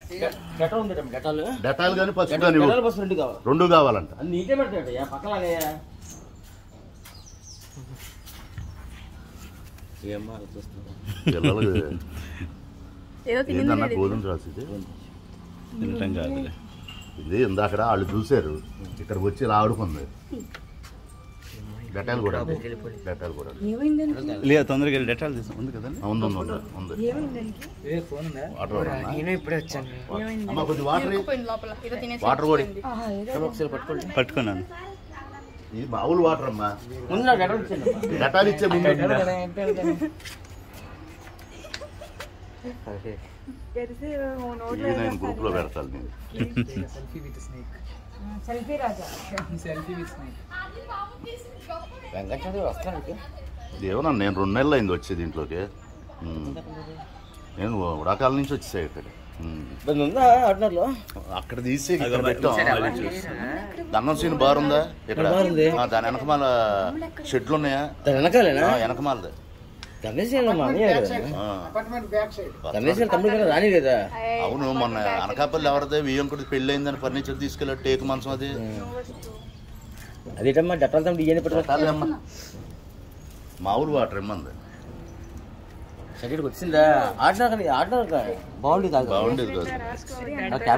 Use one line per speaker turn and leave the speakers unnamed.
Dettol ఉంది Dettol
Dettol కానీ పసుపు కానీ
డెటాల్ బస్సు రెండు కావాలి
రెండు కావాలంట
అది నీకే పెడతాడయ్యా పక్కలాగయ్యా ఏమ్మా అలా చూస్తున్నావు
పిల్లలు
ఏదో తినింది
ఏందన్నా
లేదు.
గోధుమ రాసి ఇది
తినటం కాదు
ఇది ఇందాక వాళ్ళు చూశారు ఇక్కడికి వచ్చి ఇలా ఆడుకుంది డెటాల్ కూడా ఉంది. డెటాల్ కూడా ఉంది.
ఏమైందండి
లేదు తొందరగా వెళ్ళి డెటాల్ తీసాం ఉంది కదండి
ఉంది ఉంది ఉంది ఉంది
ఏమైందండి
వాటర్ కూడా ఉందా?
నేను ఇప్పుడే వచ్చాను
అమ్మా కొంచెం వాటర్ ఇయ్యి.
పోయింది లోపల ఏదో తినేసి
వాటర్ కూడా ఇయ్యి.
ఆహా, ఏదో
ఒకసారి పట్టుకోండి
పట్టుకున్నాను
ఇది మామూలు వాటర్ అమ్మా
ముందు నాకు డెటాల్ ఇచ్చాను
డెటాల్ ఇచ్చే ముందు
తెరిసి ఓ నోట్లో
ఇది నేను గ్రూప్ లో పెడతాను నేను
సెల్ఫీ రాజా
వెంకటేశ్వర వస్తాను
ఏమన్నా నేను రెండు నెలలు అయింది వచ్చే దీంట్లోకి ఉమ్. నేను ఉడాకాల నుంచి వచ్చేసాయి ఇక్కడ ఉమ్.
దాని ఉందా ఆర్డినర్లో
అక్కడ తీసి ఇక్కడ పెట్టాం దన్నం సీన్ బార్ ఉందా ఇక్కడ
బార్ ఉంది.
ఆ, దాని వెనకమాల షెడ్లు ఉన్నాయా
దాని వెనకాలేనా
ఆ, వెనకమాలది
గణేశ్వర మా అన్నయ్య కదా
ఆ.
గణేశ్వర తమ్ముడు కదా రాని కదా
అవును మొన్న అనకాపల్లి ఎవరిదే వియ్యంకుడి పెళ్లి అయిందని ఫర్నిచర్ తీసుకెళ్ళి టేకు మంచం అది
అదేటమ్మా డెటాల్ తమ్ముడు ఇవన్నీ పెట్టుకో
పెట్టాలి అమ్మ మామూలు వాటర్ ఇమ్మంది
సర్టిఫికేట్ వచ్చిందా ఆర్డినర్ ఆర్డినర్ బాగుండేది
బాగుండేది కాదు
నాకు